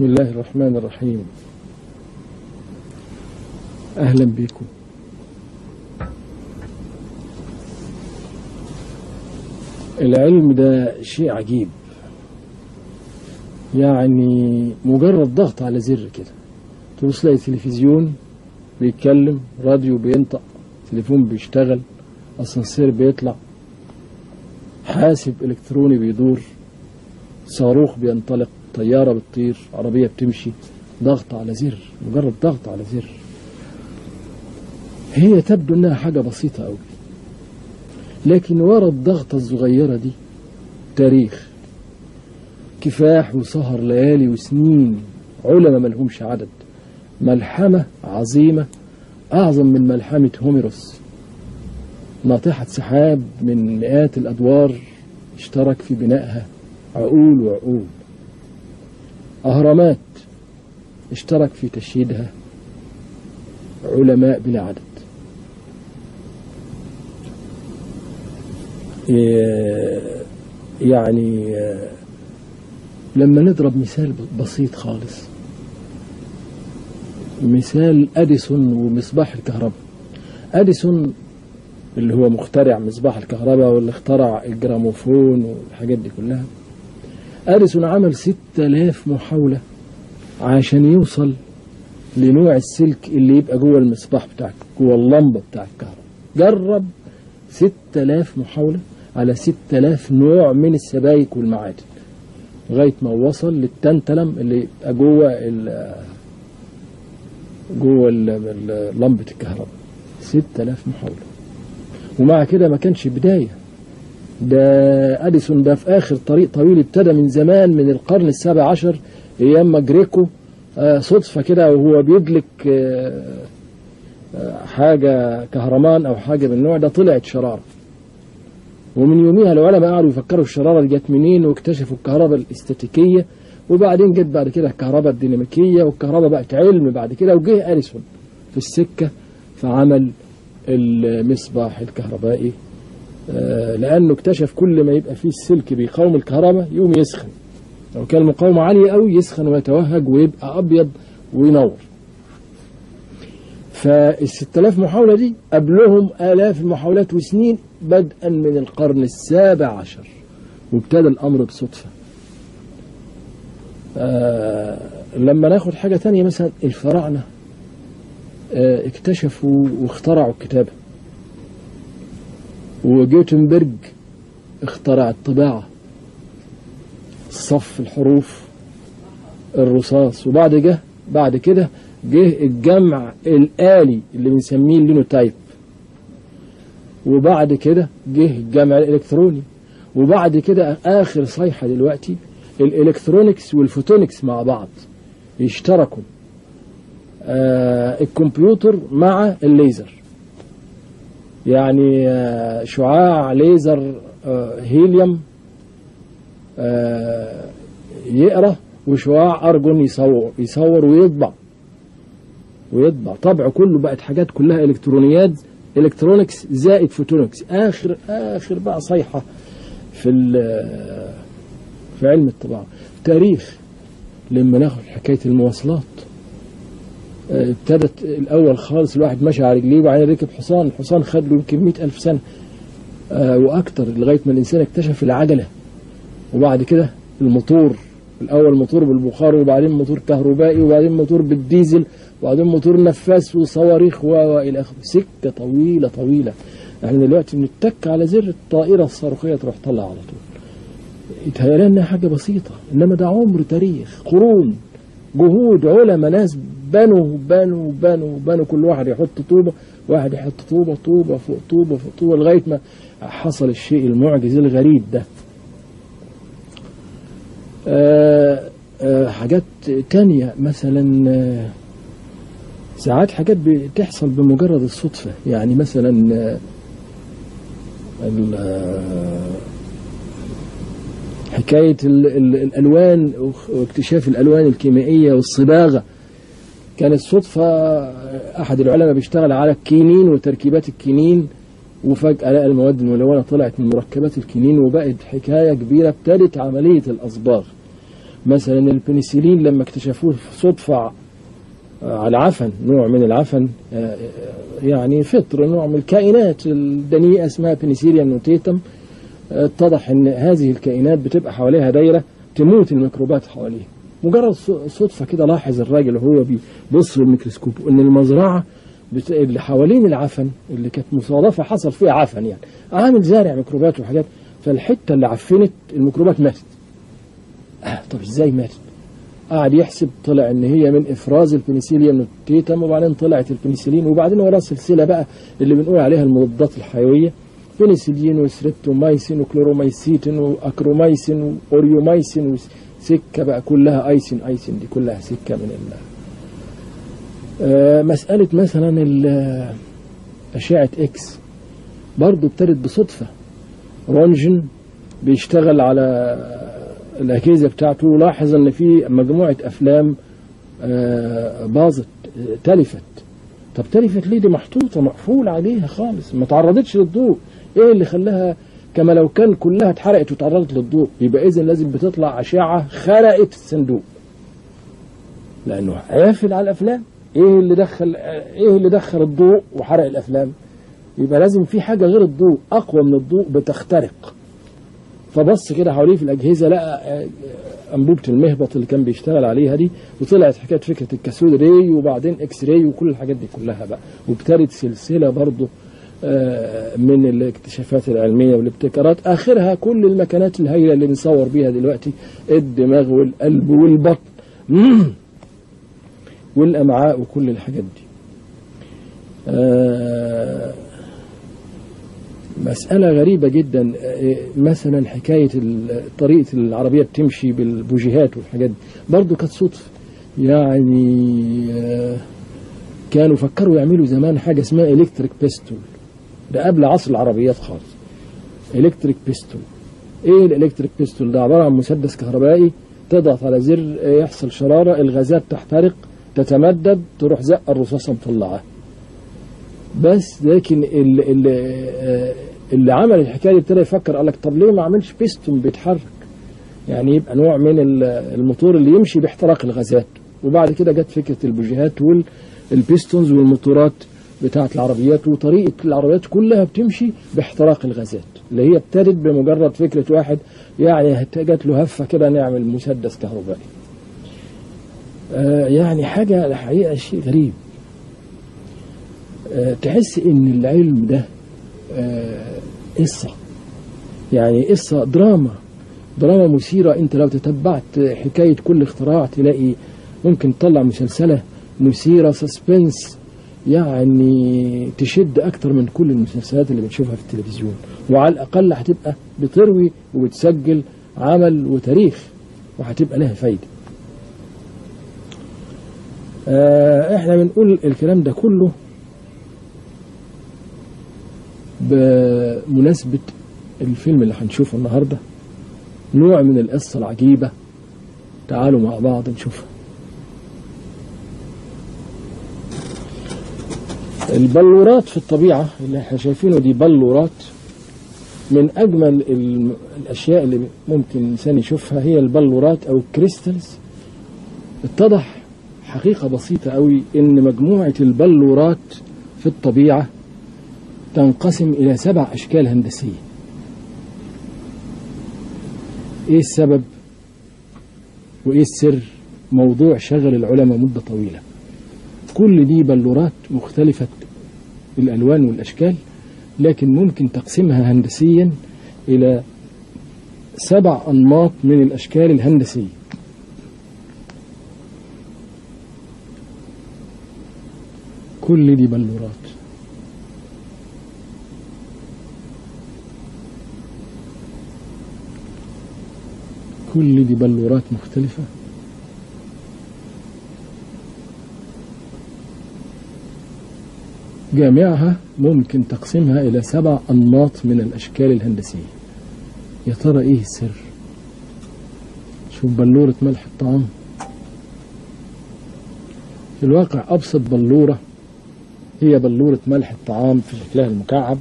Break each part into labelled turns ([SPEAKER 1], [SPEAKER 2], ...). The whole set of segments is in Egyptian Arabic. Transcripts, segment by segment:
[SPEAKER 1] بسم الله الرحمن الرحيم أهلا بكم العلم ده شيء عجيب يعني مجرد ضغط على زر كده تبص تلاقي تلفزيون بيتكلم راديو بينطق تليفون بيشتغل اسانسير بيطلع حاسب الكتروني بيدور صاروخ بينطلق طيارة بتطير عربية بتمشي ضغط على زر مجرد ضغط على زر هي تبدو انها حاجة بسيطة قوي لكن ورا الضغطة الصغيرة دي تاريخ كفاح وسهر ليالي وسنين علماء ملهمش عدد ملحمة عظيمة أعظم من ملحمة هوميروس ناطحة سحاب من مئات الأدوار اشترك في بنائها عقول وعقول أهرامات اشترك في تشييدها علماء بلا عدد يعني لما نضرب مثال بسيط خالص مثال أديسون ومصباح الكهرباء أديسون اللي هو مخترع مصباح الكهرباء واللي اخترع الجراموفون والحاجات دي كلها أديسون عمل ستة آلاف محاولة عشان يوصل لنوع السلك اللي يبقى جوه المصباح بتاعك جوه اللمبة بتاع الكهرباء جرب ستة آلاف محاولة على ستة آلاف نوع من السبايك والمعادن لغاية ما وصل للتنتلم اللي يبقى جوه ال جوه لمبة الكهرباء ستة آلاف محاولة ومع كده ما كانش بداية ده أديسون ده في آخر طريق طويل ابتدى من زمان من القرن السابع عشر أيام ما جريكو آه صدفة كده وهو بيدلك آه آه حاجة كهرمان أو حاجة من النوع ده طلعت شرارة ومن يوميها العلماء قعدوا يفكروا الشرارة دي جت منين واكتشفوا الكهرباء الاستاتيكية وبعدين جت بعد كده الكهرباء الديناميكية والكهرباء بقت علم بعد كده وجه أليسون في السكة فعمل المصباح الكهربائي آه لأنه اكتشف كل ما يبقى فيه السلك بيقاوم الكهرباء يقوم يسخن لو كان المقاومة عالية قوي يسخن ويتوهج ويبقى أبيض وينور فالست آلاف محاولة دي قبلهم آلاف المحاولات وسنين بدءا من القرن السابع عشر وابتدى الأمر بصدفة آه لما ناخد حاجة تانية مثلا الفراعنة آه اكتشفوا واخترعوا الكتابة وجوتنبرج اخترع الطباعة صف الحروف الرصاص وبعد جه بعد كده جه الجمع الآلي اللي بنسميه اللينوتايب وبعد كده جه الجمع الإلكتروني وبعد كده آخر صيحة دلوقتي الإلكترونيكس والفوتونيكس مع بعض يشتركوا آه الكمبيوتر مع الليزر يعني آه شعاع ليزر آه هيليوم آه يقرا وشعاع ارجون يصور يصور ويطبع ويطبع طبع كله بقت حاجات كلها الكترونيات الكترونكس زائد فوتونكس اخر اخر بقى صيحه في في علم الطباعه تاريخ لما ناخد حكايه المواصلات ابتدت الاول خالص الواحد ماشي على رجليه وبعدين ركب حصان الحصان خد له يمكن 100000 سنه واكتر لغايه ما الانسان اكتشف العجله وبعد كده الموتور الأول موتور بالبخار وبعدين موتور كهربائي وبعدين موتور بالديزل وبعدين موتور نفاث وصواريخ وإلى آخره سكة طويلة طويلة احنا دلوقتي بنتك على زر الطائرة الصاروخية تروح طلع على طول يتهيأ لنا حاجة بسيطة إنما ده عمر تاريخ قرون جهود علماء ناس بنوا بنوا بنوا بنوا كل واحد يحط طوبة واحد يحط طوبة طوبة فوق طوبة فوق طوبة لغاية ما حصل الشيء المعجز الغريب ده آه آه حاجات تانية مثلا آه ساعات حاجات بتحصل بمجرد الصدفة يعني مثلا حكاية ال ال الألوان واكتشاف الألوان الكيميائية والصباغة كانت صدفة أحد العلماء بيشتغل على الكينين وتركيبات الكينين وفجأة لقى المواد الملونة طلعت من مركبات الكينين وبقت حكاية كبيرة ابتدت عملية الأصباغ مثلا البنسلين لما اكتشفوه صدفة على عفن نوع من العفن آه، يعني فطر نوع من الكائنات الدنيئة اسمها بنسيليا نوتيتم آه، اتضح ان هذه الكائنات بتبقى حواليها دايرة تموت الميكروبات حواليها مجرد ص- صدفة كده لاحظ الراجل وهو بيبص بالميكروسكوب ان المزرعة بت... اللي حوالين العفن اللي كانت مصادفة حصل فيها عفن يعني عامل زارع ميكروبات وحاجات فالحتة اللي عفنت الميكروبات ماتت آه طب ازاي ماتت قعد يحسب طلع ان هي من افراز البنسيليوم نوتيتم وبعدين طلعت البنسلين وبعدين وراه سلسله بقى اللي بنقول عليها المضادات الحيويه بنسلين وستريبتومايسين وكلورومايسيتين واكرومايسين واوريومايسين وسكه بقى كلها ايسين ايسين دي كلها سكه من ال آه، مساله مثلا ال- اشعه اكس برضه ابتدت بصدفه رونجن بيشتغل على الأجهزة بتاعته لاحظ إن في مجموعة أفلام آه، باظت آه، تلفت طب تلفت ليه دي محطوطة مقفول عليها خالص ما تعرضتش للضوء إيه اللي خلاها كما لو كان كلها اتحرقت وتعرضت للضوء يبقى إذا لازم بتطلع أشعة خرقت الصندوق لأنه قافل على الأفلام إيه اللي دخل إيه اللي دخل الضوء وحرق الأفلام يبقى لازم في حاجة غير الضوء أقوى من الضوء بتخترق فبص كده حواليه في الأجهزة لقى آه، أنبوبة المهبط اللي كان بيشتغل عليها دي وطلعت حكاية فكرة الكاثود راي وبعدين إكس راي وكل الحاجات دي كلها بقى وابتدت سلسلة برضه آه، من الاكتشافات العلمية والابتكارات آخرها كل المكانات الهائلة اللي بنصور بيها دلوقتي الدماغ والقلب والبطن مم. والأمعاء وكل الحاجات دي آه، مسألة غريبة جدا آه، مثلا حكاية ال- طريقة العربية بتمشي بالبوجيهات والحاجات دي برضو كانت صدفة يعني آه، كانوا فكروا يعملوا زمان حاجة اسمها إلكتريك بيستول ده قبل عصر العربيات خالص إلكتريك بيستول إيه الإلكتريك بيستول ده عبارة عن مسدس كهربائي تضغط على زر آه، يحصل شرارة الغازات تحترق تتمدد تروح زق الرصاصة مطلعاه بس لكن اللي, اللي, آه، اللي عمل الحكايه دي ابتدى يفكر قال لك طب ليه ما اعملش بيستون بيتحرك يعني يبقى نوع من ال- الموتور اللي يمشي باحتراق الغازات وبعد كده جت فكره البوجيهات والبيستونز والموتورات بتاعه العربيات وطريقه العربيات كلها بتمشي باحتراق الغازات اللي هي ابتدت بمجرد فكره واحد يعني جات له هفه كده نعمل مسدس كهربائي آه يعني حاجه الحقيقه شيء غريب آه، تحس ان العلم ده آه، قصه يعني قصه دراما دراما مثيره انت لو تتبعت حكايه كل اختراع تلاقي ممكن تطلع مسلسله مثيره سسبنس يعني تشد اكتر من كل المسلسلات اللي بنشوفها في التلفزيون وعلى الاقل هتبقى بتروي وبتسجل عمل وتاريخ وهتبقى لها فايده آه، احنا بنقول الكلام ده كله بمناسبة الفيلم اللي هنشوفه النهاردة نوع من القصة العجيبة تعالوا مع بعض نشوفها البلورات في الطبيعة اللي احنا شايفينه دي بلورات من أجمل ال- الأشياء اللي ممكن الإنسان يشوفها هي البلورات أو الكريستالز اتضح حقيقة بسيطة قوي إن مجموعة البلورات في الطبيعة تنقسم إلى سبع أشكال هندسية إيه السبب وإيه السر موضوع شغل العلماء مدة طويلة كل دي بلورات مختلفة الألوان والأشكال لكن ممكن تقسيمها هندسيا إلى سبع أنماط من الأشكال الهندسية كل دي بلورات كل دي بلورات مختلفة جامعها ممكن تقسيمها إلى سبع أنماط من الأشكال الهندسية يا ترى إيه السر شوف بلورة ملح الطعام في الواقع أبسط بلورة هي بلورة ملح الطعام في شكلها المكعب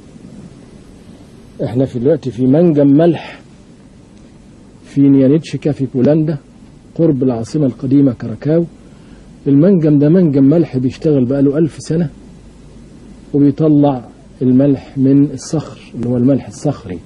[SPEAKER 1] احنا في الوقت في منجم ملح في نيانيتشيكا في بولندا قرب العاصمة القديمة كراكاو المنجم ده منجم ملح بيشتغل بقاله ألف سنة وبيطلع الملح من الصخر اللي هو الملح الصخري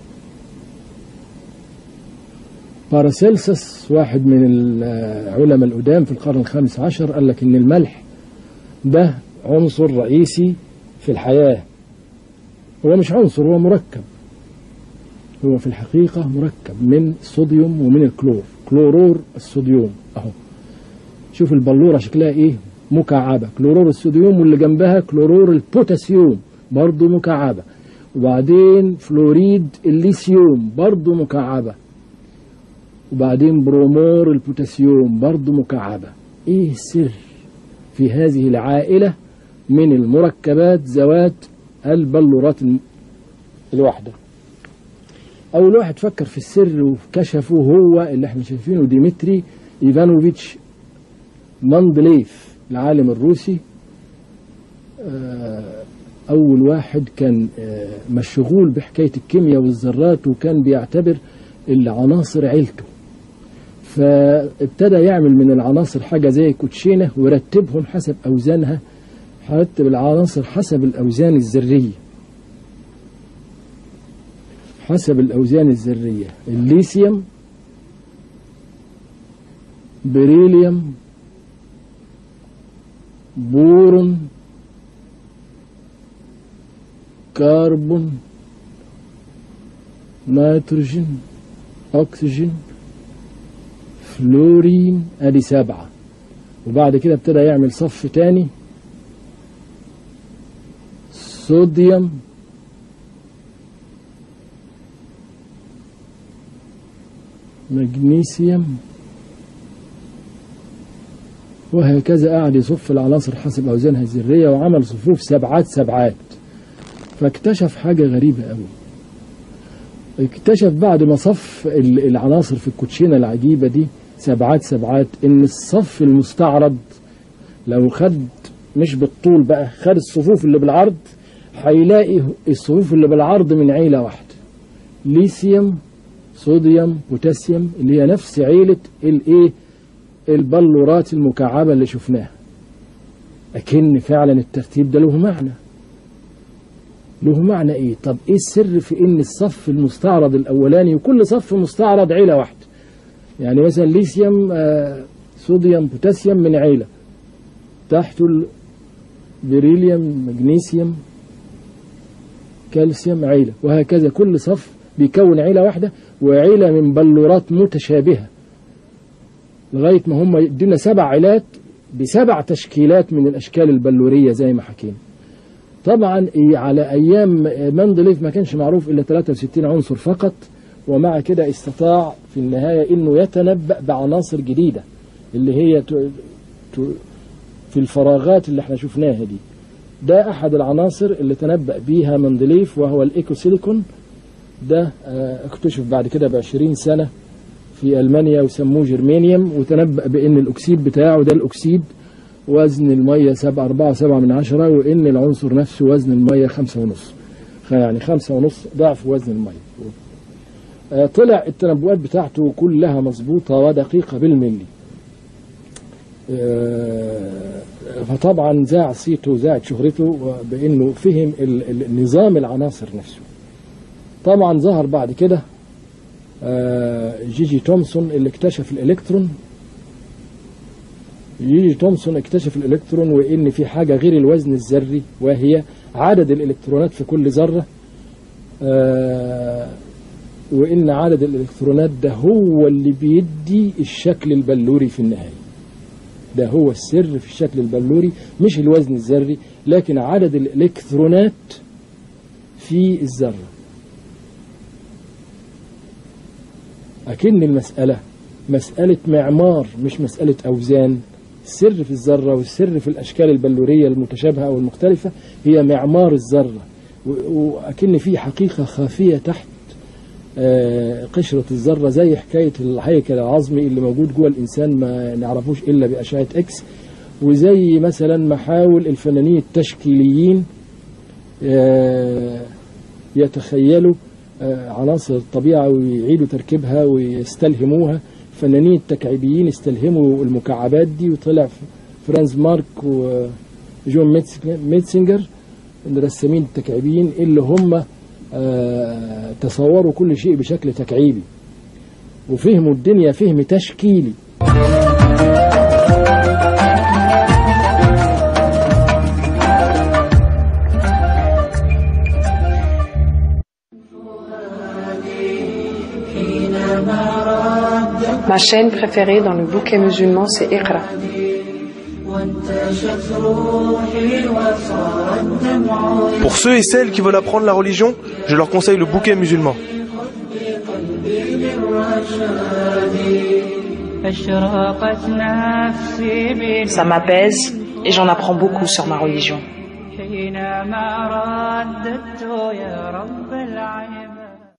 [SPEAKER 1] باراسيلسس واحد من العلماء القدام في القرن الخامس عشر قال لك ان الملح ده عنصر رئيسي في الحياة هو مش عنصر هو مركب هو في الحقيقة مركب من الصوديوم ومن الكلور كلورور الصوديوم اهو شوف البلورة شكلها ايه مكعبة كلورور الصوديوم واللي جنبها كلورور البوتاسيوم برضه مكعبة وبعدين فلوريد الليثيوم برضه مكعبة وبعدين برومور البوتاسيوم برضه مكعبة ايه السر في هذه العائلة من المركبات ذوات البلورات الواحدة أول واحد فكر في السر وكشفه هو اللي احنا شايفينه ديمتري إيفانوفيتش ماندليف العالم الروسي أول واحد كان مشغول بحكاية الكيمياء والذرات وكان بيعتبر العناصر عيلته فابتدى يعمل من العناصر حاجة زي كوتشينة ويرتبهم حسب أوزانها رتب العناصر حسب الأوزان الذرية حسب الأوزان الذرية الليثيوم بريليوم بورون كربون نيتروجين أكسجين فلورين ادي سبعة وبعد كده ابتدى يعمل صف تاني صوديوم مغنيسيوم وهكذا قعد يصف العناصر حسب أوزانها الذرية وعمل صفوف سبعات سبعات فاكتشف حاجة غريبة قوي اكتشف بعد ما صف العناصر في الكوتشينة العجيبة دي سبعات سبعات ان الصف المستعرض لو خد مش بالطول بقى خد الصفوف اللي بالعرض هيلاقي الصفوف اللي بالعرض من عيلة واحدة ليثيوم صوديوم بوتاسيوم اللي هي نفس عيلة الايه البلورات المكعبة اللي شفناها لكن فعلا الترتيب ده له معنى له معنى ايه طب ايه السر في ان الصف المستعرض الاولاني وكل صف مستعرض عيلة واحدة يعني مثلا ليثيوم آه صوديوم بوتاسيوم من عيلة تحته البريليوم مغنيسيوم كالسيوم عيلة وهكذا كل صف بيكون عيلة واحدة وعيلة من بلورات متشابهة لغاية ما هم يدينا سبع عيلات بسبع تشكيلات من الأشكال البلورية زي ما حكينا طبعا على أيام مندليف ما كانش معروف إلا 63 عنصر فقط ومع كده استطاع في النهاية أنه يتنبأ بعناصر جديدة اللي هي في الفراغات اللي احنا شفناها دي ده أحد العناصر اللي تنبأ بيها مندليف وهو الإيكوسيليكون ده اكتشف بعد كده بعشرين سنة في ألمانيا وسموه جرمانيوم وتنبأ بأن الأكسيد بتاعه ده الأكسيد وزن المية سبعة أربعة سبعة من عشرة وإن العنصر نفسه وزن المية خمسة ونص يعني خمسة ونص ضعف وزن المية طلع التنبؤات بتاعته كلها مظبوطة ودقيقة بالملي فطبعا ذاع صيته ذاعت شهرته بأنه فهم نظام العناصر نفسه طبعا ظهر بعد كده جيجي تومسون اللي اكتشف الإلكترون جيجي تومسون اكتشف الإلكترون وإن في حاجة غير الوزن الذري وهي عدد الإلكترونات في كل ذرة وإن عدد الإلكترونات ده هو اللي بيدي الشكل البلوري في النهاية ده هو السر في الشكل البلوري مش الوزن الذري لكن عدد الإلكترونات في الذرة أكن المسألة مسألة معمار مش مسألة أوزان السر في الذرة والسر في الأشكال البلورية المتشابهة أو المختلفة هي معمار الذرة وأكن في حقيقة خافية تحت قشرة الذرة زي حكاية الهيكل العظمي اللي موجود جوه الإنسان ما نعرفوش إلا بأشعة إكس وزي مثلا محاول الفنانين التشكيليين يتخيلوا عناصر الطبيعة ويعيدوا تركيبها ويستلهموها الفنانين التكعيبيين استلهموا المكعبات دي وطلع فرانز مارك وجون ميتس- ميتسنجر الرسامين التكعيبيين اللي هم آه، تصوروا كل شيء بشكل تكعيبي وفهموا الدنيا فهم تشكيلي
[SPEAKER 2] Ma chaîne préférée dans le bouquet musulman, c'est Iqra.
[SPEAKER 3] Pour ceux et celles qui veulent apprendre la religion, je leur conseille le bouquet musulman.
[SPEAKER 4] أشرقت نفسي بك
[SPEAKER 5] Ça m'apaise et j'en apprends beaucoup sur ma religion.
[SPEAKER 4] حينما رددت يا رب العباد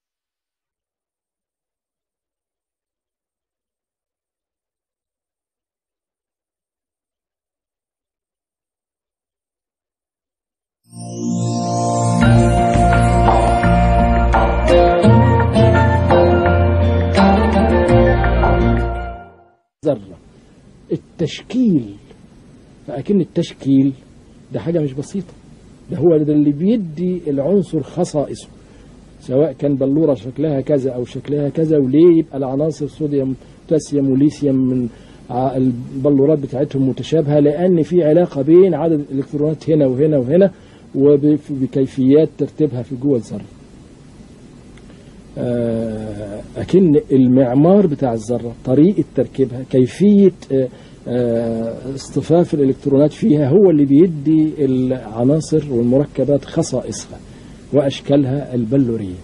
[SPEAKER 1] ذرة التشكيل فأكن التشكيل ده حاجة مش بسيطة ده هو ده اللي بيدي العنصر خصائصه سواء كان بلورة شكلها كذا أو شكلها كذا وليه يبقى العناصر صوديوم بوتاسيوم وليثيوم من ع- البلورات بتاعتهم متشابهة لأن في علاقة بين عدد الإلكترونات هنا وهنا وهنا وبكيفيات ترتيبها في جوه الذرة آه، أكن المعمار بتاع الذرة طريقة تركيبها كيفية آه، آه، اصطفاف الإلكترونات فيها هو اللي بيدي العناصر والمركبات خصائصها وأشكالها البلورية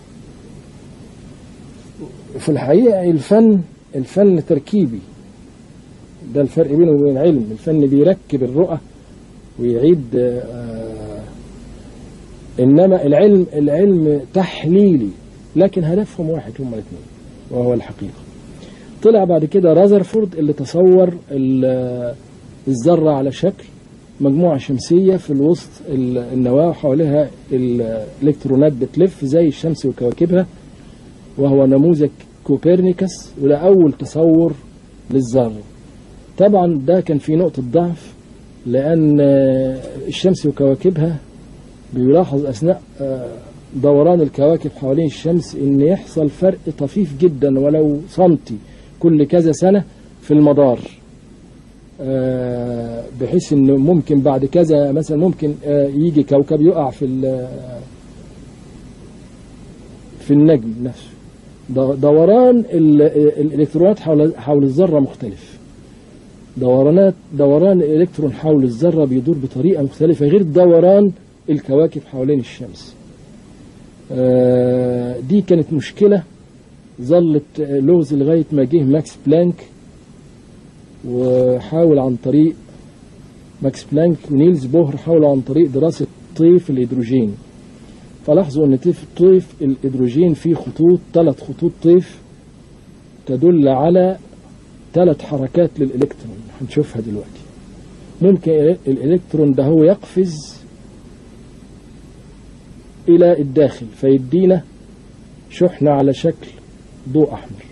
[SPEAKER 1] في الحقيقة الفن الفن تركيبي ده الفرق بينه وبين العلم الفن بيركب الرؤى ويعيد آه، إنما العلم العلم تحليلي لكن هدفهم واحد هما الاثنين وهو الحقيقة طلع بعد كده رازرفورد اللي تصور ال- الذرة على شكل مجموعة شمسية في الوسط ال- النواة وحواليها الإلكترونات بتلف زي الشمس وكواكبها وهو نموذج كوبرنيكس وده أول تصور للذرة طبعا ده كان في نقطة ضعف لأن الشمس وكواكبها بيلاحظ أثناء دوران الكواكب حوالين الشمس ان يحصل فرق طفيف جدا ولو سنتي كل كذا سنة في المدار آه، بحيث انه ممكن بعد كذا مثلا ممكن آه، يجي كوكب يقع في ال- في النجم نفسه د- دوران ال- الالكترونات حول حول الذرة مختلف دورانات دوران الالكترون حول الذرة بيدور بطريقة مختلفة غير دوران الكواكب حوالين الشمس آه، دي كانت مشكلة ظلت لغز لغاية ما جه ماكس بلانك وحاول عن طريق ماكس بلانك ونيلز بوهر حاولوا عن طريق دراسة طيف الهيدروجين فلاحظوا ان طيف طيف الهيدروجين فيه خطوط ثلاث خطوط طيف تدل على ثلاث حركات للإلكترون هنشوفها دلوقتي ممكن الإلكترون ده هو يقفز إلى الداخل فيدينا شحنة على شكل ضوء أحمر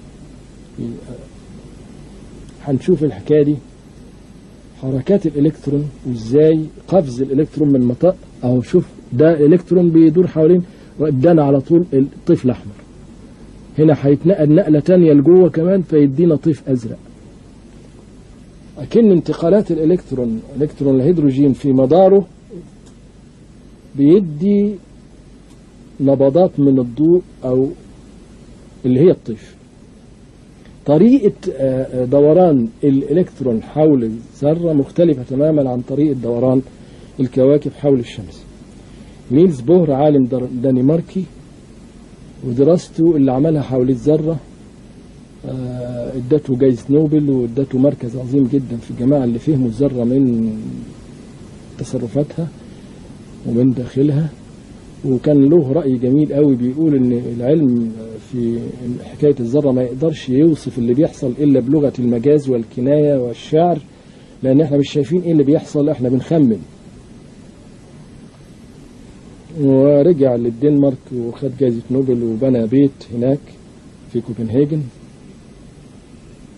[SPEAKER 1] هنشوف الحكاية دي حركات الإلكترون وإزاي قفز الإلكترون من مطاء أهو شوف ده الإلكترون بيدور حوالين وإدانا على طول الطيف الأحمر هنا هيتنقل نقلة تانية لجوه كمان فيدينا طيف أزرق أكن انتقالات الإلكترون إلكترون الهيدروجين في مداره بيدي نبضات من الضوء أو اللي هي الطيف طريقة آه، دوران الإلكترون حول الذرة مختلفة تماما عن طريقة دوران الكواكب حول الشمس نيلز بوهر عالم در- دنماركي ودراسته اللي عملها حول الذرة آه، ادته جايزة نوبل وادته مركز عظيم جدا في الجماعة اللي فهموا الذرة من تصرفاتها ومن داخلها وكان له رأي جميل قوي بيقول ان العلم في حكاية الذرة ما يقدرش يوصف اللي بيحصل الا بلغة المجاز والكناية والشعر لان احنا مش شايفين ايه اللي بيحصل احنا بنخمن ورجع للدنمارك وخد جائزة نوبل وبنى بيت هناك في كوبنهاجن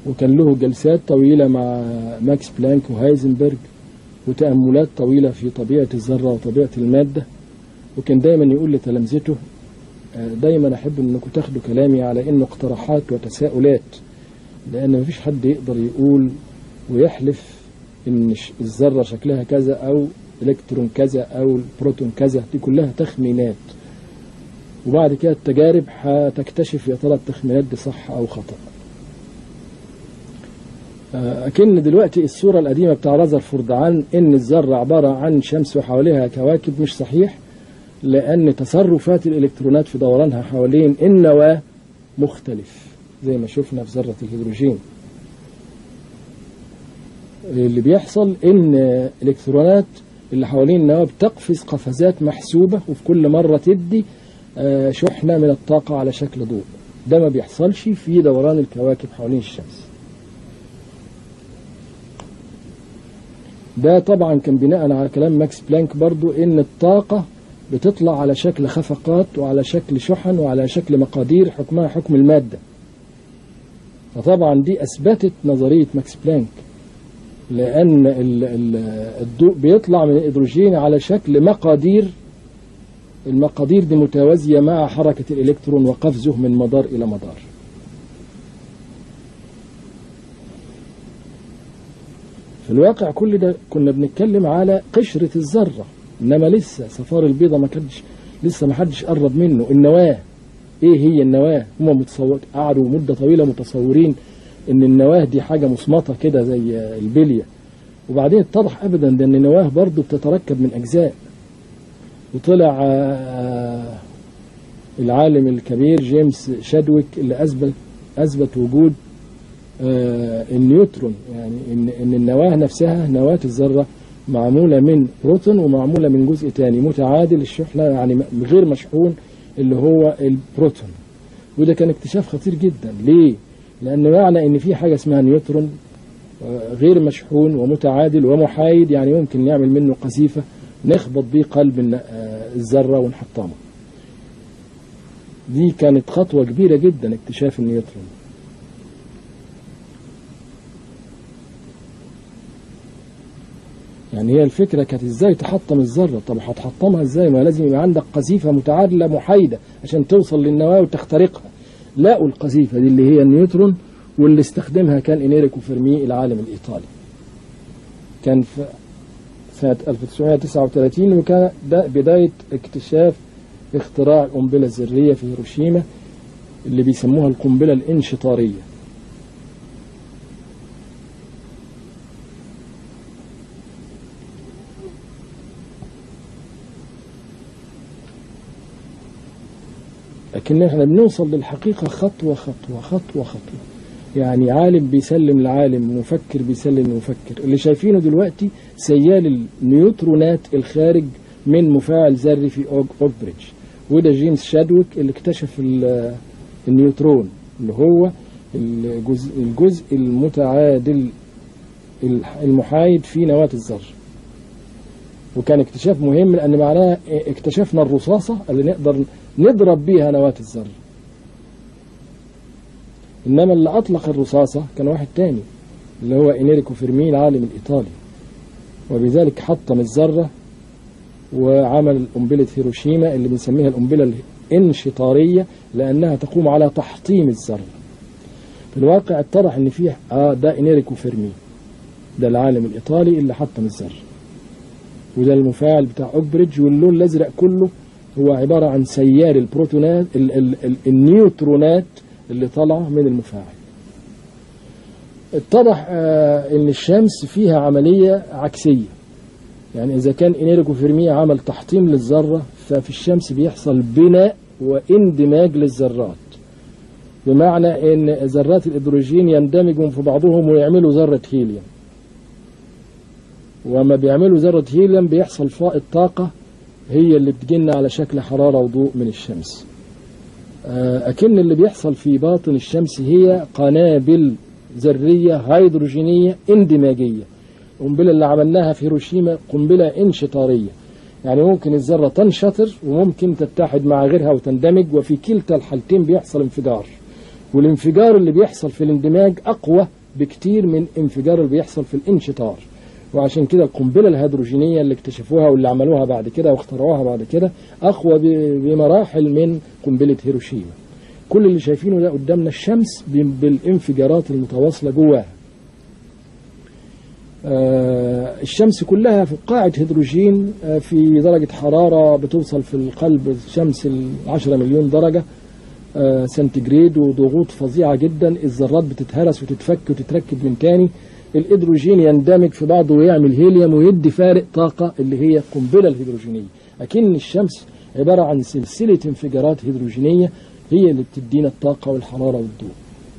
[SPEAKER 1] وكان له جلسات طويلة مع ماكس بلانك وهايزنبرج وتأملات طويلة في طبيعة الذرة وطبيعة المادة وكان دايما يقول لتلامذته آه، دايما أحب أنكم تاخدوا كلامي على أنه اقتراحات وتساؤلات لأن مفيش حد يقدر يقول ويحلف ان ش- الذره شكلها كذا او الكترون كذا او البروتون كذا دي كلها تخمينات وبعد كده التجارب هتكتشف يا ترى التخمينات دي صح او خطا آه، اكن دلوقتي الصوره القديمه بتاع رذرفورد عن ان الذره عباره عن شمس وحواليها كواكب مش صحيح لان تصرفات الالكترونات في دورانها حوالين النواه مختلف زي ما شفنا في ذره الهيدروجين اللي بيحصل ان الالكترونات اللي حوالين النواه بتقفز قفزات محسوبه وفي كل مره تدي آه، شحنه من الطاقه على شكل ضوء ده ما بيحصلش في دوران الكواكب حوالين الشمس ده طبعا كان بناء على كلام ماكس بلانك برضو ان الطاقه بتطلع على شكل خفقات وعلى شكل شحن وعلى شكل مقادير حكمها حكم الماده فطبعا دي اثبتت نظريه ماكس بلانك لأن ال- ال- الضوء بيطلع من الهيدروجين على شكل مقادير المقادير دي متوازية مع حركة الإلكترون وقفزه من مدار إلى مدار في الواقع كل ده كنا بنتكلم على قشرة الذرة إنما لسه صفار البيضة ما كانش لسه ما حدش قرب منه النواة إيه هي النواة هم متصور قعدوا مدة طويلة متصورين ان النواه دي حاجه مصمطه كده زي البليه وبعدين اتضح ابدا ده ان النواه برضه بتتركب من اجزاء وطلع آه، العالم الكبير جيمس شادويك اللي اثبت اثبت وجود آه، النيوترون يعني ان ان النواه نفسها نواه الذره معموله من بروتون ومعموله من جزء تاني متعادل الشحنه يعني م- غير مشحون اللي هو البروتون وده كان اكتشاف خطير جدا ليه؟ لأن معنى إن في حاجة اسمها نيوترون آه، غير مشحون ومتعادل ومحايد يعني ممكن نعمل منه قذيفة نخبط بيه قلب الن- آه، الذرة ونحطمه دي كانت خطوة كبيرة جدا اكتشاف النيوترون يعني هي الفكرة كانت ازاي تحطم الذرة طب هتحطمها ازاي ما لازم يبقى عندك قذيفة متعادلة محايدة عشان توصل للنواة وتخترقها لقوا القذيفة دي اللي هي النيوترون واللي استخدمها كان إنيريكو فيرمي العالم الإيطالي كان في سنة 1939 وكان ده بداية اكتشاف اختراع القنبلة الذرية في هيروشيما اللي بيسموها القنبلة الانشطارية لكن احنا بنوصل للحقيقة خطوة خطوة خطوة خطوة يعني عالم بيسلم لعالم مفكر بيسلم لمفكر اللي شايفينه دلوقتي سيال النيوترونات الخارج من مفاعل ذري في أوج أوجبريدج وده جيمس شادويك اللي اكتشف ال- النيوترون اللي هو الجزء, الجزء المتعادل الح- المحايد في نواة الذرة وكان اكتشاف مهم لأن معناه اكتشفنا الرصاصة اللي نقدر نضرب بيها نواة الذرة إنما اللي أطلق الرصاصة كان واحد تاني اللي هو إنيريكو فيرمي العالم الإيطالي وبذلك حطم الذرة وعمل قنبلة هيروشيما اللي بنسميها القنبلة الانشطارية لأنها تقوم على تحطيم الذرة في الواقع اتضح إن فيه آه ده إنيريكو فيرمي ده العالم الإيطالي اللي حطم الذرة وده المفاعل بتاع أوكبريدج واللون الأزرق كله هو عبارة عن سيال البروتونات ال ال ال النيوترونات اللي طالعة من المفاعل اتضح آه ان الشمس فيها عملية عكسية يعني اذا كان انيريكو فيرمي عمل تحطيم للذرة ففي الشمس بيحصل بناء واندماج للذرات بمعنى ان ذرات الهيدروجين يندمجوا في بعضهم ويعملوا ذرة هيليوم وما بيعملوا ذرة هيليوم بيحصل فائض طاقة هي اللي بتجينا على شكل حرارة وضوء من الشمس آه، أكن اللي بيحصل في باطن الشمس هي قنابل ذرية هيدروجينية اندماجية القنبلة اللي عملناها في هيروشيما قنبلة انشطارية يعني ممكن الذرة تنشطر وممكن تتحد مع غيرها وتندمج وفي كلتا الحالتين بيحصل انفجار والانفجار اللي بيحصل في الاندماج أقوى بكتير من انفجار اللي بيحصل في الانشطار وعشان كده القنبلة الهيدروجينية اللي اكتشفوها واللي عملوها بعد كده واخترعوها بعد كده أقوى ب- بمراحل من قنبلة هيروشيما كل اللي شايفينه ده قدامنا الشمس ب- بالانفجارات المتواصلة جواها آه، الشمس كلها في قاعة هيدروجين آه، في درجة حرارة بتوصل في القلب الشمس ال 10 مليون درجة آه، سنتيجريد وضغوط فظيعة جدا الذرات بتتهرس وتتفك وتتركب من تاني الهيدروجين يندمج في بعضه ويعمل هيليوم ويدي فارق طاقة اللي هي القنبلة الهيدروجينية أكن الشمس عبارة عن سلسلة انفجارات هيدروجينية هي اللي بتدينا الطاقة والحرارة والضوء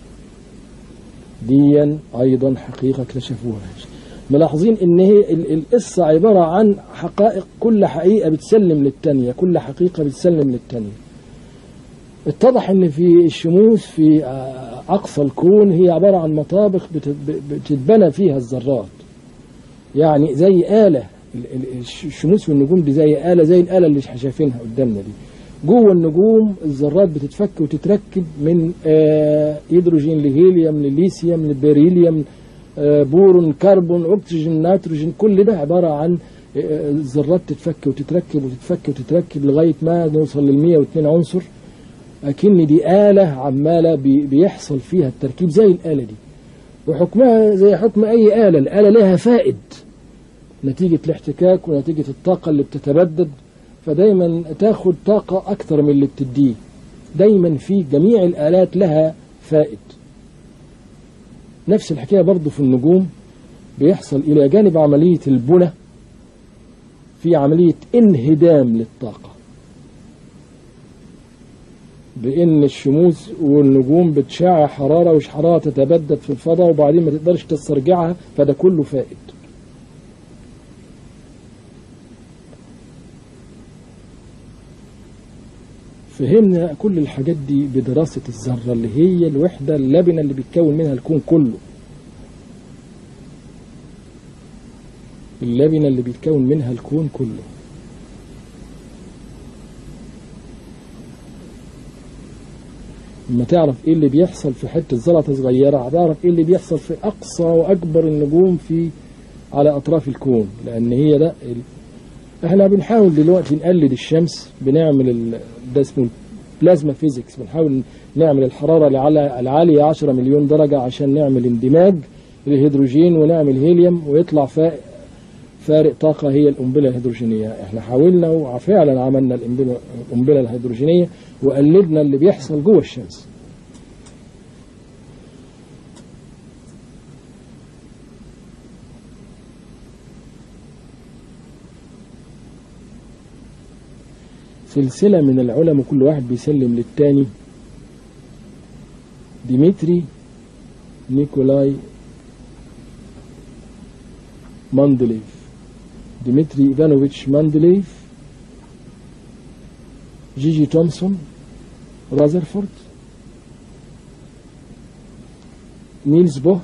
[SPEAKER 1] ديا أيضا حقيقة اكتشفوها ملاحظين ان هي ال- القصة عبارة عن حقائق كل حقيقة بتسلم للتانية كل حقيقة بتسلم للتانية اتضح ان في الشموس في آه، اقصى الكون هي عبارة عن مطابق بت- بتتبنى فيها الذرات يعني زي آلة ال- ال- الش- الشموس والنجوم دي زي آلة زي الآلة اللي شايفينها قدامنا دي جوه النجوم الذرات بتتفك وتتركب من آه، هيدروجين لهيليوم لليثيوم لبريليوم آه، بورون كربون اكسجين نيتروجين كل ده عباره عن آه، ذرات تتفك وتتركب وتتفك وتتركب لغايه ما نوصل لل 102 عنصر اكن دي آلة عمالة بي- بيحصل فيها التركيب زي الآلة دي وحكمها زي حكم أي آلة الآلة لها فائد نتيجة الاحتكاك ونتيجة الطاقة اللي بتتبدد فدايما تاخد طاقة أكثر من اللي بتديه دايما في جميع الآلات لها فائد نفس الحكاية برضو في النجوم بيحصل إلى جانب عملية البنى في عملية انهدام للطاقة بإن الشموس والنجوم بتشع حرارة وش حرارة تتبدد في الفضاء وبعدين ما تقدرش تسترجعها فده كله فائد فهمنا كل الحاجات دي بدراسة الذرة اللي هي الوحدة اللبنة اللي بيتكون منها الكون كله اللبنة اللي بيتكون منها الكون كله لما تعرف ايه اللي بيحصل في حتة زلطة صغيرة هتعرف ايه اللي بيحصل في اقصى واكبر النجوم في على اطراف الكون لان هي ده ال... احنا بنحاول دلوقتي نقلد الشمس بنعمل ال... ده اسمه البلازما فيزيكس بنحاول نعمل الحرارة العلى- العالية 10 مليون درجة عشان نعمل اندماج للهيدروجين ونعمل هيليوم ويطلع فا... فارق طاقة هي القنبلة الهيدروجينية احنا حاولنا وفعلا عملنا القنبلة القنبلة الهيدروجينية وقلدنا اللي بيحصل جوه الشمس سلسلة من العلماء كل واحد بيسلم للتاني ديمتري نيكولاي ماندليف ديمتري إيفانوفيتش ماندليف جيجي تومسون رازرفورد نيلز بوهر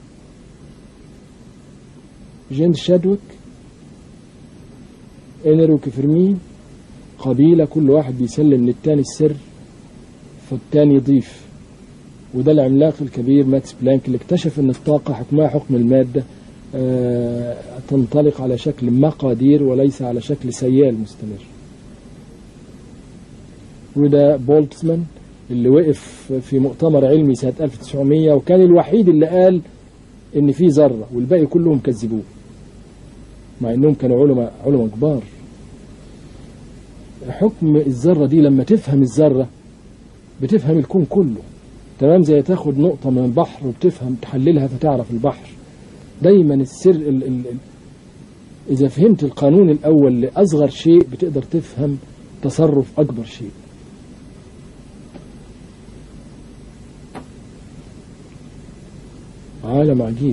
[SPEAKER 1] جيمس شادويك إنرو كفرمين قبيلة كل واحد بيسلم للتاني السر فالتاني يضيف وده العملاق الكبير ماكس بلانك اللي اكتشف ان الطاقة حكمها حكم المادة آه، تنطلق على شكل مقادير وليس على شكل سيال مستمر وده بولتزمان اللي وقف في مؤتمر علمي سنة 1900 وكان الوحيد اللي قال ان في ذرة والباقي كلهم كذبوه مع انهم كانوا علماء علماء كبار حكم الذرة دي لما تفهم الذرة بتفهم الكون كله تمام زي تاخد نقطة من البحر وبتفهم تحللها فتعرف البحر دايما السر ال ال ال إذا فهمت القانون الأول لأصغر شيء بتقدر تفهم تصرف أكبر شيء عالم عجيب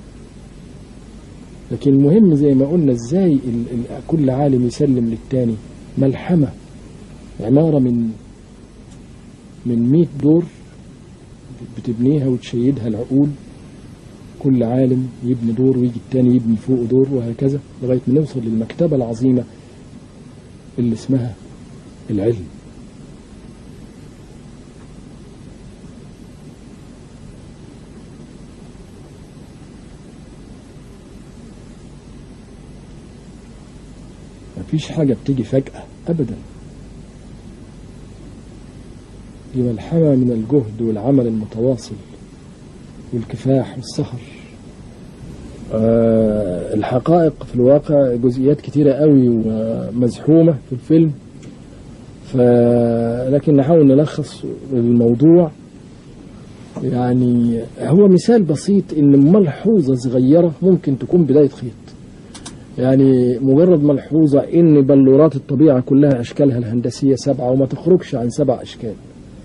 [SPEAKER 1] لكن المهم زي ما قلنا ازاي ال ال كل عالم يسلم للتاني ملحمة عمارة من من 100 دور بتبنيها وتشيدها العقول كل عالم يبني دور ويجي التاني يبني فوق دور وهكذا لغاية ما نوصل للمكتبة العظيمة اللي اسمها العلم مفيش حاجة بتيجي فجأة أبدا دي ملحمة من الجهد والعمل المتواصل والكفاح والسهر آه الحقائق في الواقع جزئيات كتيرة قوي ومزحومة في الفيلم ف... لكن نحاول نلخص الموضوع يعني هو مثال بسيط ان ملحوظة صغيرة ممكن تكون بداية خيط يعني مجرد ملحوظة ان بلورات الطبيعة كلها اشكالها الهندسية سبعة وما تخرجش عن سبع اشكال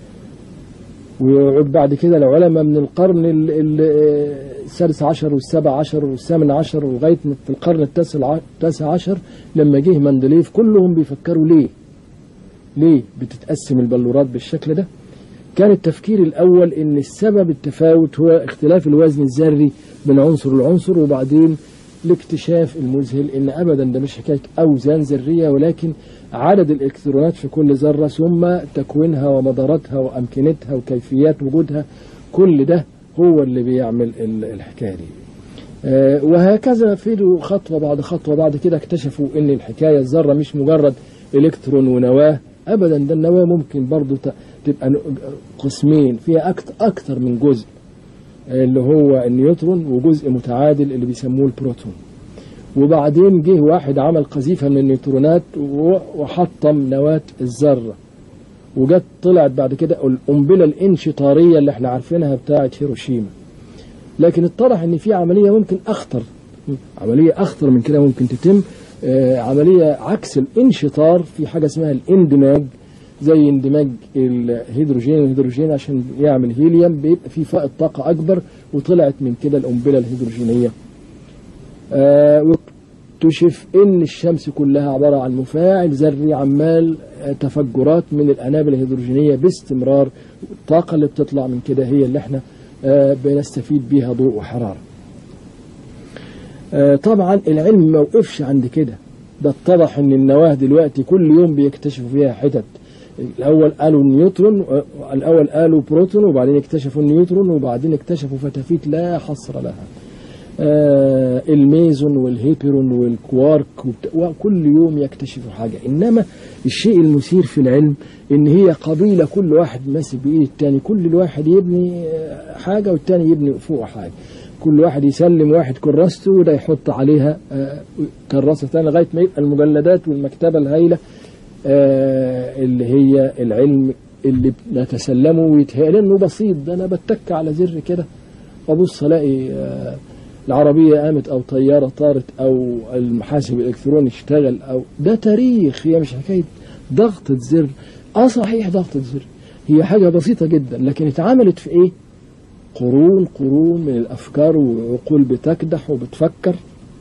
[SPEAKER 1] وبعد كده العلماء من القرن ال- ال- السادس عشر والسابع عشر والثامن عشر ولغاية في القرن التاسع ع- التاسع عشر لما جه مندليف كلهم بيفكروا ليه ليه بتتقسم البلورات بالشكل ده كان التفكير الأول إن السبب التفاوت هو اختلاف الوزن الذري من عنصر لعنصر وبعدين الاكتشاف المذهل إن أبدا ده مش حكاية أوزان ذرية ولكن عدد الإلكترونات في كل ذرة ثم تكوينها ومداراتها وأمكنتها وكيفيات وجودها كل ده هو اللي بيعمل ال- الحكاية دي آه، وهكذا فيدوا خطوة بعد خطوة بعد كده اكتشفوا ان الحكاية الذرة مش مجرد الكترون ونواة ابدا ده النواة ممكن برضو ت- تبقى ن- قسمين فيها أكتر, اكتر من جزء آه، اللي هو النيوترون وجزء متعادل اللي بيسموه البروتون وبعدين جه واحد عمل قذيفة من النيوترونات و- وحطم نواة الذرة وجت طلعت بعد كده القنبلة الانشطارية اللي احنا عارفينها بتاعت هيروشيما لكن اتضح ان في عمليه ممكن اخطر عمليه اخطر من كده ممكن تتم آه، عمليه عكس الانشطار في حاجه اسمها الاندماج زي اندماج الهيدروجين والهيدروجين عشان يعمل هيليوم بيبقى في فائض طاقه اكبر وطلعت من كده القنبله الهيدروجينيه آه، واكتشف ان الشمس كلها عباره عن مفاعل ذري عمال آه، تفجرات من الانابل الهيدروجينيه باستمرار الطاقه اللي بتطلع من كده هي اللي احنا آه، بنستفيد بيها ضوء وحرارة آه، طبعا العلم ما وقفش عند كده ده اتضح ان النواه دلوقتي كل يوم بيكتشفوا فيها حتت الاول قالوا نيوترون آه، الاول قالوا بروتون وبعدين اكتشفوا النيوترون وبعدين اكتشفوا فتافيت لا حصر لها آه، الميزون والهيبرون والكوارك وبت- وكل يوم يكتشفوا حاجة إنما الشيء المثير في العلم إن هي قبيلة كل واحد ماسك بإيد التاني كل الواحد يبني آه، حاجة والتاني يبني فوق حاجة كل واحد يسلم واحد كراسته وده يحط عليها آه، كراسة تانية لغاية ما يبقى المجلدات والمكتبة الهائلة آه، اللي هي العلم اللي نتسلمه ويتهيأ انه بسيط ده انا بتك على زر كده وابص الاقي آه، العربية قامت أو طيارة طارت أو المحاسب الإلكتروني اشتغل أو ده تاريخ هي مش حكاية ضغطة زر آه صحيح ضغطة زر هي حاجة بسيطة جدا لكن اتعملت في إيه؟ قرون قرون من الأفكار وعقول بتكدح وبتفكر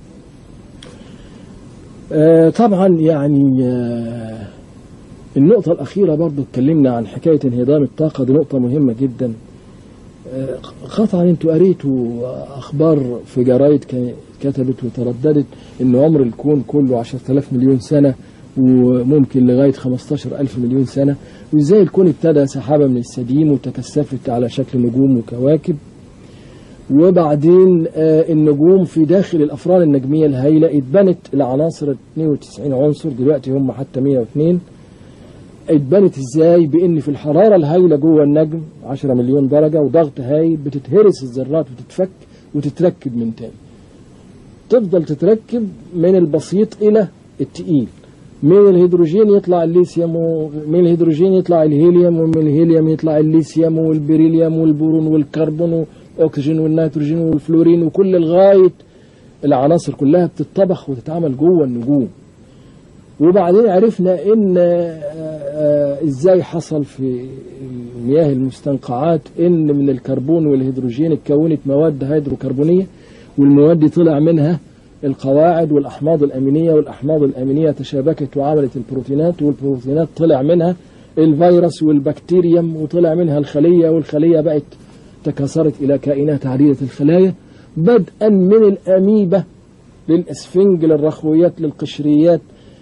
[SPEAKER 1] آه طبعا يعني آه النقطة الأخيرة برضو اتكلمنا عن حكاية انهدام الطاقة دي نقطة مهمة جدا قطعا انتوا قريتوا اخبار في جرايد كان- كتبت وترددت ان عمر الكون كله 10000 مليون سنه وممكن لغايه 15000 مليون سنه وازاي الكون ابتدى سحابه من السديم وتكثفت على شكل نجوم وكواكب وبعدين آه، النجوم في داخل الافران النجميه الهائله اتبنت العناصر 92 عنصر دلوقتي هم حتى 102 اتبنت ازاي بان في الحراره الهائله جوه النجم 10 مليون درجه وضغط هائل بتتهرس الذرات وتتفك وتتركب من تاني تفضل تتركب من البسيط الى التقيل من الهيدروجين يطلع الليثيوم ومن الهيدروجين يطلع الهيليوم ومن الهيليوم يطلع الليثيوم والبريليوم والبورون والكربون والاكسجين والنيتروجين والفلورين وكل لغايه العناصر كلها بتطبخ وتتعمل جوه النجوم وبعدين عرفنا ان آه، آه، ازاي حصل في مياه المستنقعات ان من الكربون والهيدروجين اتكونت مواد هيدروكربونيه والمواد دي طلع منها القواعد والاحماض الامينيه والاحماض الامينيه تشابكت وعملت البروتينات والبروتينات طلع منها الفيروس والبكتيريوم وطلع منها الخليه والخليه بقت تكاثرت الى كائنات عديده الخلايا بدءا من الاميبا للاسفنج للرخويات للقشريات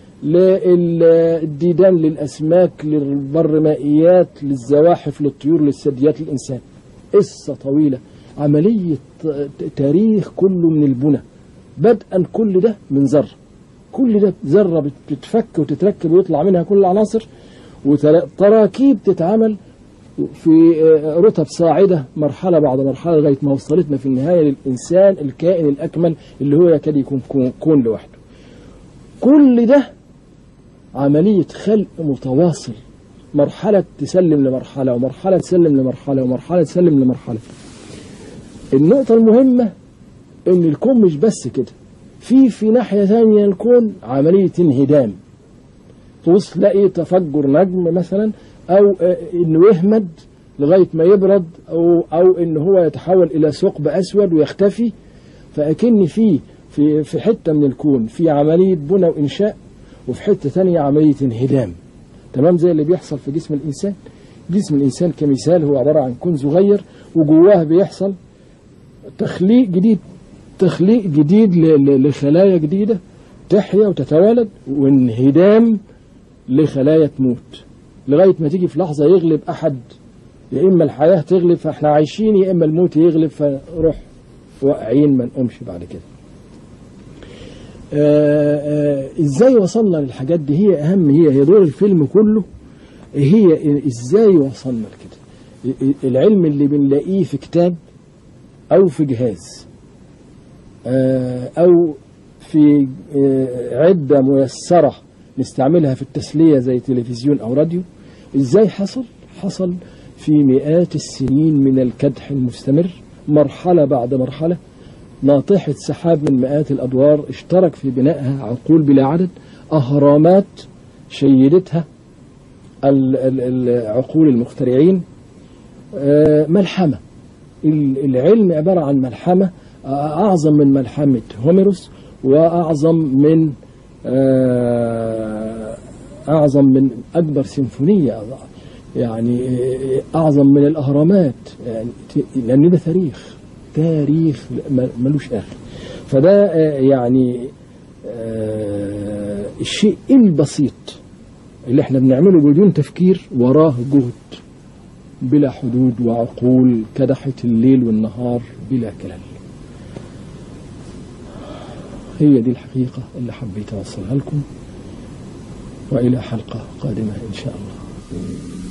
[SPEAKER 1] للديدان للأسماك للبرمائيات للزواحف للطيور للثدييات للإنسان قصة طويلة عملية تاريخ كله من البنى بدءا كل ده من ذرة كل ده ذرة بت- بتتفك وتتركب ويطلع منها كل العناصر وتراكيب تتعمل في آه، رتب صاعدة مرحلة بعد مرحلة لغاية ما وصلتنا في النهاية للإنسان الكائن الأكمل اللي هو يكاد يكون كون- كون لوحده كل ده عملية خلق متواصل مرحلة تسلم لمرحلة ومرحلة تسلم لمرحلة ومرحلة تسلم لمرحلة النقطة المهمة إن الكون مش بس كده في في ناحية ثانية الكون عملية انهدام تبص تلاقي تفجر نجم مثلا أو آه، إنه يهمد لغاية ما يبرد أو أو إن هو يتحول إلى ثقب أسود ويختفي فأكن في في في حتة من الكون في عملية بنى وإنشاء وفي حتة ثانية عملية انهدام تمام زي اللي بيحصل في جسم الإنسان جسم الإنسان كمثال هو عبارة عن كون صغير وجواه بيحصل تخليق جديد تخليق جديد ل- ل- لخلايا جديدة تحيا وتتوالد وانهدام لخلايا تموت لغاية ما تيجي في لحظة يغلب أحد يا إما الحياة تغلب فإحنا عايشين يا إما الموت يغلب فنروح واقعين ما نقومش بعد كده آه، آه، ازاي وصلنا للحاجات دي هي اهم هي هي دور الفيلم كله هي ازاي وصلنا لكده العلم اللي بنلاقيه في كتاب او في جهاز آه، او في آه، عدة ميسرة نستعملها في التسلية زي تلفزيون او راديو ازاي حصل حصل في مئات السنين من الكدح المستمر مرحلة بعد مرحلة ناطحة سحاب من مئات الأدوار اشترك في بنائها عقول بلا عدد أهرامات شيدتها ال- ال- العقول المخترعين آه، ملحمة ال- العلم عبارة عن ملحمة آه، أعظم من ملحمة هوميروس وأعظم من آه، أعظم من أكبر سيمفونية يعني آه، أعظم من الأهرامات يعني ت- لأن ده تاريخ تاريخ م- ملوش آخر فده آه، يعني آه، الشيء البسيط اللي احنا بنعمله بدون تفكير وراه جهد بلا حدود وعقول كدحت الليل والنهار بلا كلام هي دي الحقيقة اللي حبيت أوصلها لكم وإلى حلقة قادمة إن شاء الله